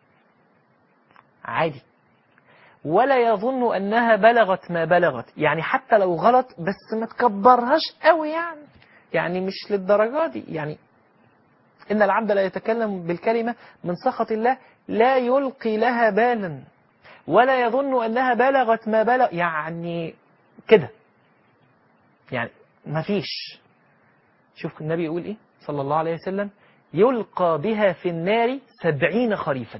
[SPEAKER 2] عادي ولا يظن أنها بلغت ما بلغت يعني حتى لو غلط بس ما تكبرهاش قوي يعني يعني مش للدرجة دي يعني إن العبد لا يتكلم بالكلمة من سخط الله لا يلقي لها بالا ولا يظن أنها بلغت ما بلغ يعني كده يعني ما فيش شوف النبي يقول إيه صلى الله عليه وسلم يلقى بها في النار سبعين خريفا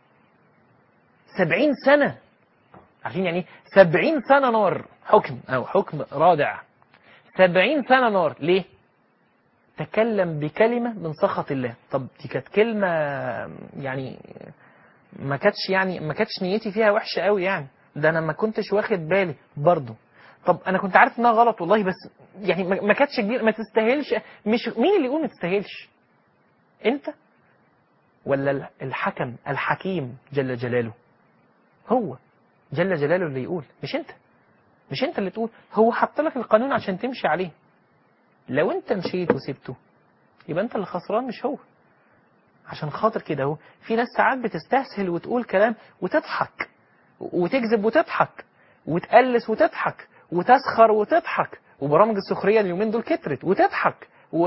[SPEAKER 2] سبعين سنة عارفين يعني ايه؟ سبعين سنة نار حكم أو حكم رادع سبعين سنة نار ليه تكلم بكلمة من سخط الله طب دي كانت كلمة يعني ما كانتش يعني ما كانتش نيتي فيها وحشة قوي يعني ده انا ما كنتش واخد بالي برضه طب انا كنت عارف انها غلط والله بس يعني ما ما كانتش كبيره ما تستاهلش مش مين اللي يقول ما تستاهلش انت ولا الحكم الحكيم جل جلاله هو جل جلاله اللي يقول مش انت مش انت اللي تقول هو حط لك القانون عشان تمشي عليه لو انت مشيت وسبته يبقى انت اللي خسران مش هو عشان خاطر كده اهو في ناس ساعات بتستسهل وتقول كلام وتضحك وتكذب وتضحك وتقلس وتضحك وتسخر وتضحك وبرامج السخريه اليومين دول كترت وتضحك و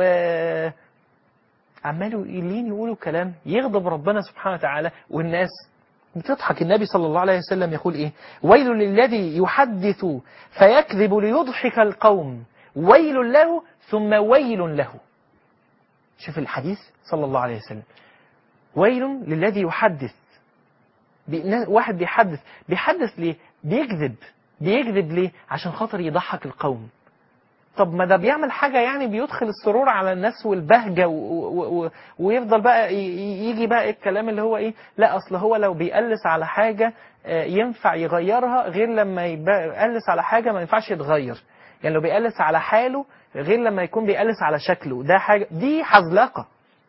[SPEAKER 2] عمالوا يلين يقولوا كلام يغضب ربنا سبحانه وتعالى والناس بتضحك النبي صلى الله عليه وسلم يقول ايه ويل للذي يحدث فيكذب ليضحك القوم ويل له ثم ويل له شوف الحديث صلى الله عليه وسلم ويل للذي يحدث بي- واحد بيحدث بيحدث ليه بيكذب بيكذب ليه عشان خاطر يضحك القوم طب ما ده بيعمل حاجة يعني بيدخل السرور على الناس والبهجة و و و ويفضل بقى ي- ي- يجي بقى الكلام اللي هو ايه لا اصل هو لو بيقلس على حاجة آه، ينفع يغيرها غير لما يبقى- يقلس على حاجة ما ينفعش يتغير يعني لو بيقلس على حاله غير لما يكون بيقلس على شكله ده حاجة دي حزلقة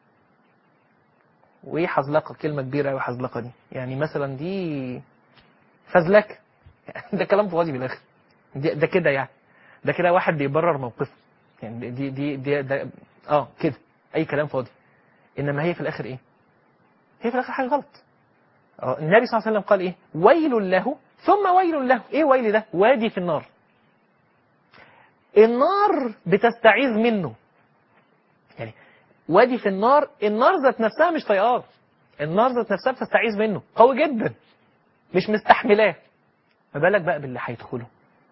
[SPEAKER 2] وايه حزلقة كلمة كبيرة قوي حزلقة دي يعني مثلا دي فزلكة ده كلام فاضي بالاخر دي- ده كده يعني ده كده واحد بيبرر موقفه يعني دي دي دي ده اه كده اي كلام فاضي انما هي في الاخر ايه هي في الاخر حاجه غلط اه النبي صلى الله عليه وسلم قال ايه ويل له ثم ويل له ايه ويل ده وادي في النار النار بتستعيذ منه يعني وادي في النار النار ذات نفسها مش طيار النار ذات نفسها بتستعيذ منه قوي جدا مش مستحملاه ما بالك بقى باللي هيدخله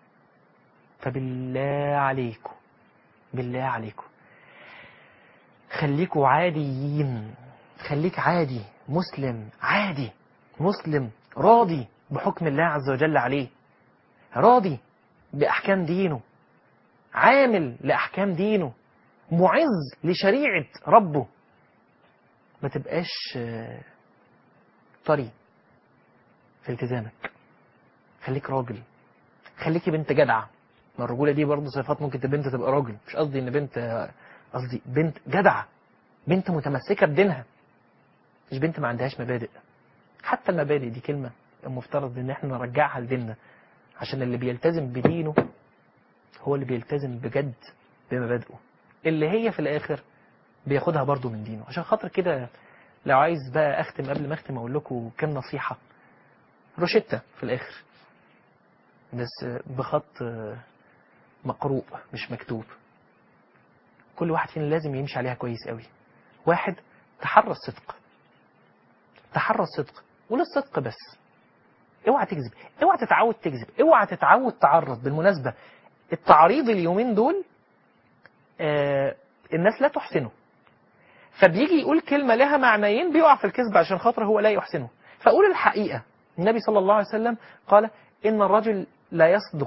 [SPEAKER 2] فبالله عليكم بالله عليكم خليكوا عاديين خليك عادي مسلم عادي مسلم راضي بحكم الله عز وجل عليه راضي بأحكام دينه عامل لأحكام دينه معز لشريعة ربه ما تبقاش آه، طري في التزامك خليك راجل خليكي بنت جدعة ما الرجولة دي برضه صفات ممكن بنت تبقى راجل مش قصدي ان بنت قصدي بنت جدعة بنت متمسكة بدينها مش بنت ما عندهاش مبادئ حتى المبادئ دي كلمة المفترض ان احنا نرجعها لديننا عشان اللي بيلتزم بدينه هو اللي بيلتزم بجد بمبادئه اللي هي في الاخر بياخدها برضه من دينه عشان خاطر كده لو عايز بقى اختم قبل ما اختم اقول لكم كام نصيحة روشتة في الاخر بس بخط مقروء مش مكتوب كل واحد فينا لازم يمشي عليها كويس قوي واحد تحرى الصدق تحرى الصدق قول الصدق بس اوعى تكذب اوعى تتعود تكذب اوعى تتعود تعرض بالمناسبة التعريض اليومين دول آه الناس لا تحسنه فبيجي يقول كلمة لها معنيين بيقع في الكذب عشان خاطر هو لا يحسنه فقول الحقيقة النبي صلى الله عليه وسلم قال إن الرجل لا يصدق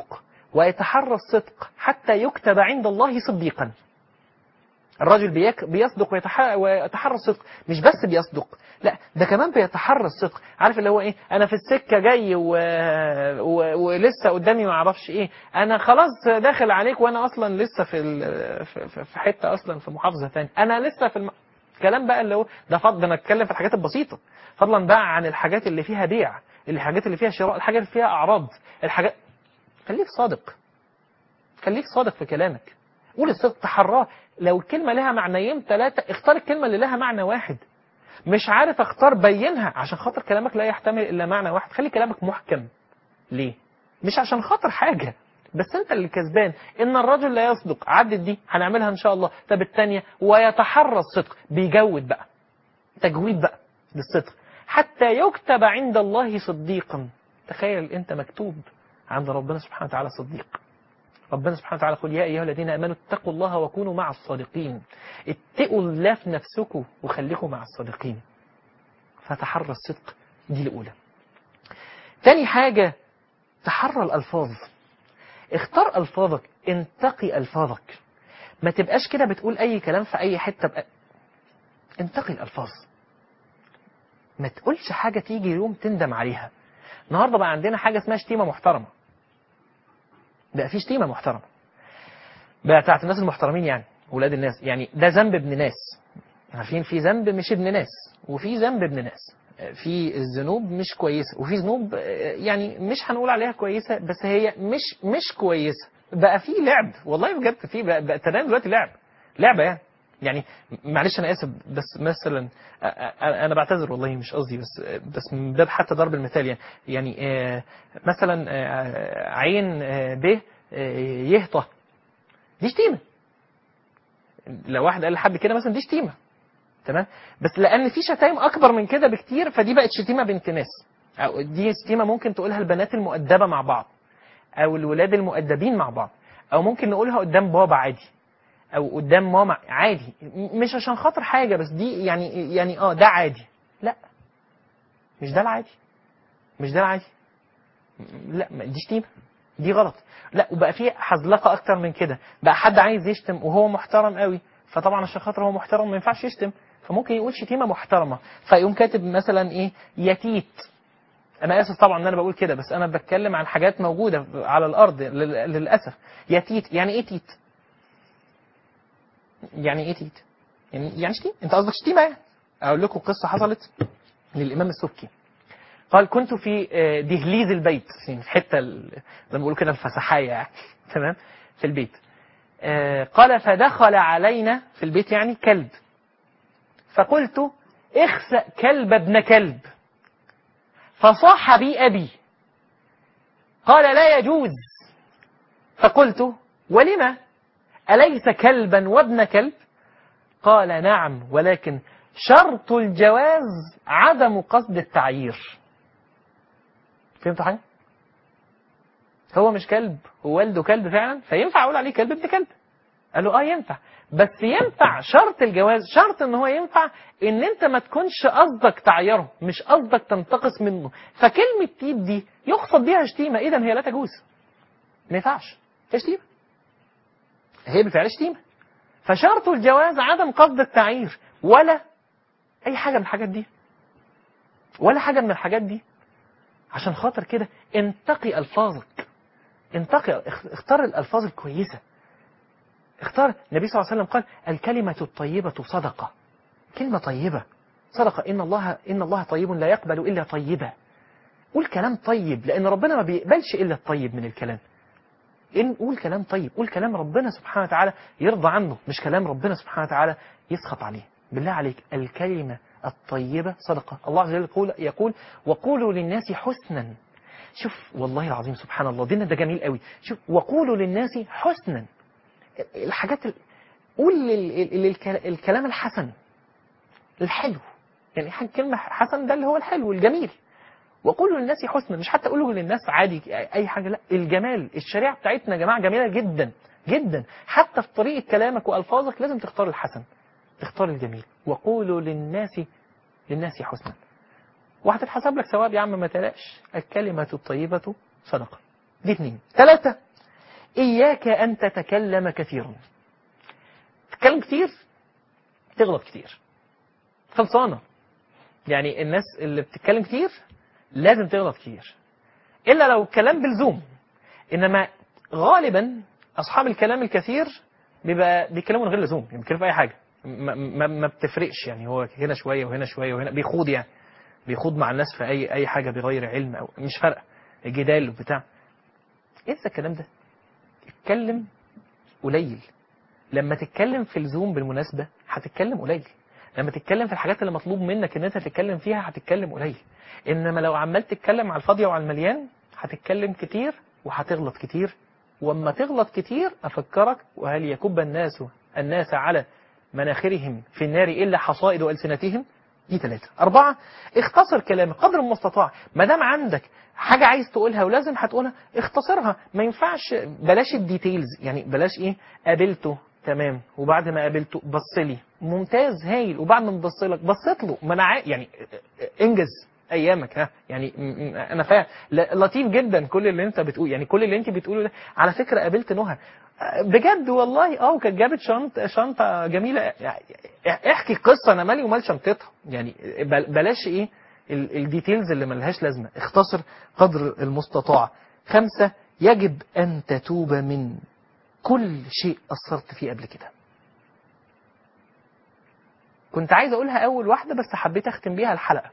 [SPEAKER 2] ويتحرى الصدق حتى يكتب عند الله صديقا الرجل بيك بيصدق ويتح- ويتحرى الصدق مش بس بيصدق لا ده كمان بيتحرى الصدق عارف اللي هو ايه انا في السكه جاي و... و... ولسه قدامي ما اعرفش ايه انا خلاص داخل عليك وانا اصلا لسه في ال... في- في في حته اصلا في محافظه ثانيه انا لسه في الم... كلام بقى اللي هو ده فضل انا اتكلم في الحاجات البسيطه فضلا بقى عن الحاجات اللي فيها بيع الحاجات اللي فيها شراء الحاجات اللي فيها اعراض الحاجات خليك صادق خليك صادق في كلامك قول الصدق تحراه لو الكلمة لها معنيين ثلاثة اختار الكلمة اللي لها معنى واحد مش عارف اختار بينها عشان خاطر كلامك لا يحتمل الا معنى واحد خلي كلامك محكم ليه مش عشان خاطر حاجة بس انت اللي كسبان ان الرجل لا يصدق عدت دي هنعملها ان شاء الله طب الثانيه ويتحرى الصدق بيجود بقى تجويد بقى للصدق حتى يكتب عند الله صديقا تخيل انت مكتوب عند ربنا سبحانه وتعالى صديق ربنا سبحانه وتعالى يقول يا ايها الذين امنوا اتقوا الله وكونوا مع الصادقين اتقوا الله في نفسكم وخليكم مع الصادقين فتحرى الصدق دي الاولى تاني حاجه تحرى الالفاظ اختار الفاظك انتقي الفاظك ما تبقاش كده بتقول اي كلام في اي حته بقى. انتقي الالفاظ ما تقولش حاجه تيجي يوم تندم عليها النهارده بقى عندنا حاجه اسمها شتيمه محترمه بقى في شتيمه محترمه بقى بتاعت الناس المحترمين يعني ولاد الناس يعني ده ذنب ابن ناس عارفين في ذنب مش ابن ناس وفي ذنب ابن ناس في الذنوب مش كويسه وفي ذنوب آه، يعني مش هنقول عليها كويسه بس هي مش مش كويسه بقى في لعب والله بجد في بقى, بقى تمام دلوقتي لعب لعبه يعني يعني معلش انا اسف بس مثلا آه، آه، انا بعتذر والله مش قصدي بس بس من باب حتى ضرب المثال يعني يعني آه، مثلا آه، عين آه، ب آه، يه ط دي شتيمه لو واحد قال لحد كده مثلا دي شتيمه تمام بس لان في شتايم اكبر من كده بكتير فدي بقت شتيمه بنت ناس او دي شتيمه ممكن تقولها البنات المؤدبه مع بعض او الولاد المؤدبين مع بعض او ممكن نقولها قدام بابا عادي او قدام ماما عادي م- مش عشان خاطر حاجه بس دي يعني يعني اه ده عادي لا مش ده العادي مش ده العادي م- لا ما- دي شتيمه دي غلط لا وبقى في حزلقه اكتر من كده بقى حد عايز يشتم وهو محترم قوي فطبعا عشان خاطر هو محترم ما ينفعش يشتم فممكن يقول شتيمه محترمه فيقوم كاتب مثلا ايه يتيت انا اسف طبعا ان انا بقول كده بس انا بتكلم عن حاجات موجوده على الارض لل- للاسف يتيت يعني ايه تيت يعني ايه تيت يعني يعني شتيمه انت قصدك شتيمه يعني اقول لكم قصه حصلت للامام السبكي قال كنت في آه، دهليز البيت يعني في حته ال- زي ما بيقولوا كده الفسحايه يعني تمام في البيت آه، قال فدخل علينا في البيت يعني كلب فقلت اخسأ كلب ابن كلب فصاح بي أبي قال لا يجوز فقلت ولم أليس كلبا وابن كلب قال نعم ولكن شرط الجواز عدم قصد التعيير فهمتوا حاجة؟ هو مش كلب هو والده كلب فعلا فينفع اقول عليه كلب ابن كلب قال له اه ينفع بس ينفع شرط الجواز شرط ان هو ينفع ان انت ما تكونش قصدك تعيره مش قصدك تنتقص منه فكلمة تيب دي يقصد بيها شتيمة اذا هي لا تجوز ما ينفعش هي شتيمة هي بالفعل شتيمة فشرط الجواز عدم قصد التعيير ولا اي حاجة من الحاجات دي ولا حاجة من الحاجات دي عشان خاطر كده انتقي الفاظك انتقي اخ- اختار الالفاظ الكويسه اختار النبي صلى الله عليه وسلم قال الكلمه الطيبه صدقه كلمه طيبه صدقه ان الله ان الله طيب لا يقبل الا طيبا قول كلام طيب لان ربنا ما بيقبلش الا الطيب من الكلام إن قول كلام طيب قول كلام ربنا سبحانه وتعالى يرضى عنه مش كلام ربنا سبحانه وتعالى يسخط عليه بالله عليك الكلمة الطيبة صدقة الله عز وجل يقول, يقول وقولوا للناس حسنا شوف والله العظيم سبحان الله ديننا ده جميل قوي شوف وقولوا للناس حسنا الحاجات ال... قول لل- لل- للك- الكلام الحسن الحلو يعني حاجة كلمة حسن ده اللي هو الحلو الجميل وقولوا للناس حسنا مش حتى قولوا للناس عادي اي حاجه لا الجمال الشريعه بتاعتنا يا جماعه جميله جدا جدا حتى في طريقه كلامك والفاظك لازم تختار الحسن تختار الجميل وقولوا للناس للناس حسنا وهتتحسب لك ثواب يا عم ما تقلقش الكلمه الطيبه صدقه دي اثنين ثلاثه إياك أن تتكلم كثيرا تتكلم كتير تغلط كتير خلصانة يعني الناس اللي بتتكلم كتير لازم تغلط كتير إلا لو الكلام بلزوم إنما غالبا أصحاب الكلام الكثير بيبقى بيتكلموا من غير لزوم يعني بيتكلموا في أي حاجة ما, ما, ما بتفرقش يعني هو هنا شوية وهنا شوية وهنا بيخوض يعني بيخوض مع الناس في أي أي حاجة بغير علم أو مش فارقة جدال وبتاع انسى الكلام ده اتكلم قليل لما تتكلم في الزوم بالمناسبة هتتكلم قليل لما تتكلم في الحاجات اللي مطلوب منك ان انت تتكلم فيها هتتكلم قليل انما لو عمال تتكلم على الفاضية وعلى المليان هتتكلم كتير وهتغلط كتير واما تغلط كتير افكرك وهل يكب الناس الناس على مناخرهم في النار الا حصائد السنتهم دي ثلاثة أربعة اختصر كلامك قدر المستطاع ما دام عندك حاجة عايز تقولها ولازم هتقولها اختصرها ما ينفعش بلاش الديتيلز يعني بلاش ايه قابلته تمام وبعد ما قابلته بص لي ممتاز هايل وبعد ما بص لك بصيت له ما انا عا- يعني انجز ايامك ها يعني م- م- انا فاهم ل- لطيف جدا كل اللي انت بتقول يعني كل اللي انت بتقوله ده على فكره قابلت نهى بجد والله اه وكانت جابت شنطه شنطه جميله يعني احكي قصه انا مالي ومال شنطتها يعني بل- بلاش ايه ال- الديتيلز اللي ملهاش لازمه اختصر قدر المستطاع خمسه يجب ان تتوب من كل شيء قصرت فيه قبل كده كنت عايز اقولها اول واحده بس حبيت اختم بيها الحلقه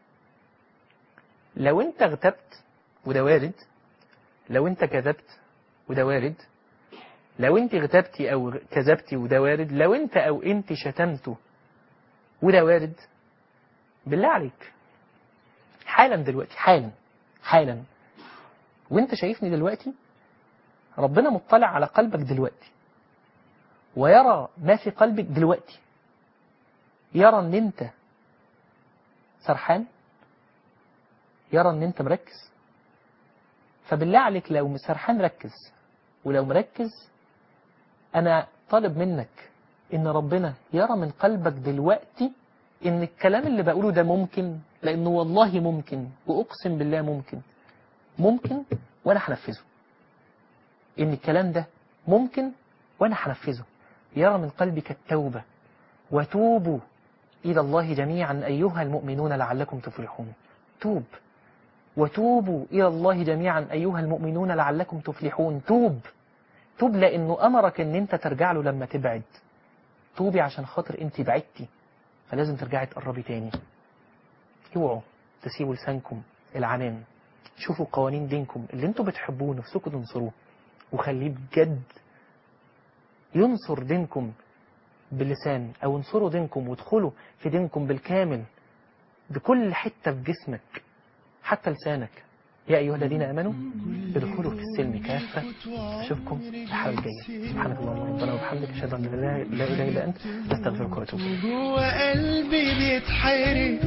[SPEAKER 2] لو انت اغتبت وده وارد لو انت كذبت وده وارد لو انت اغتبتي او كذبتي وده وارد لو انت او انت شتمته وده وارد بالله عليك حالا دلوقتي حالا حالا وانت شايفني دلوقتي ربنا مطلع على قلبك دلوقتي ويرى ما في قلبك دلوقتي يرى ان انت سرحان يرى ان انت مركز فبالله عليك لو سرحان ركز ولو مركز انا طالب منك ان ربنا يرى من قلبك دلوقتي ان الكلام اللي بقوله ده ممكن لانه والله ممكن واقسم بالله ممكن ممكن وانا هنفذه ان الكلام ده ممكن وانا هنفذه يرى من قلبك التوبة وتوبوا إلى الله جميعا أيها المؤمنون لعلكم تفلحون توب وتوبوا إلى الله جميعا أيها المؤمنون لعلكم تفلحون توب توب لأنه أمرك أن أنت ترجع له لما تبعد توبي عشان خاطر أنت بعدتي فلازم ترجعي تقربي تاني اوعوا تسيبوا لسانكم العنان شوفوا قوانين دينكم اللي انتوا بتحبوه نفسكم تنصروه وخليه بجد ينصر دينكم باللسان او انصروا دينكم وادخلوا في دينكم بالكامل بكل حتة في جسمك حتى لسانك يا أيها الذين آمنوا ادخلوا في السلم كافة أشوفكم في الحلقة الجاية سبحانك اللهم ربنا وبحمدك أشهد أن لا لا إله إلا أنت أستغفرك وأتوب إليك
[SPEAKER 1] جوا قلبي بيتحرق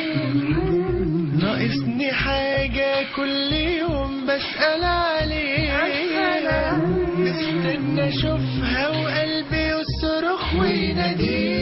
[SPEAKER 1] ناقصني حاجة كل يوم بسأل عليها مستنى اشوفها وقلبي يصرخ ويناديها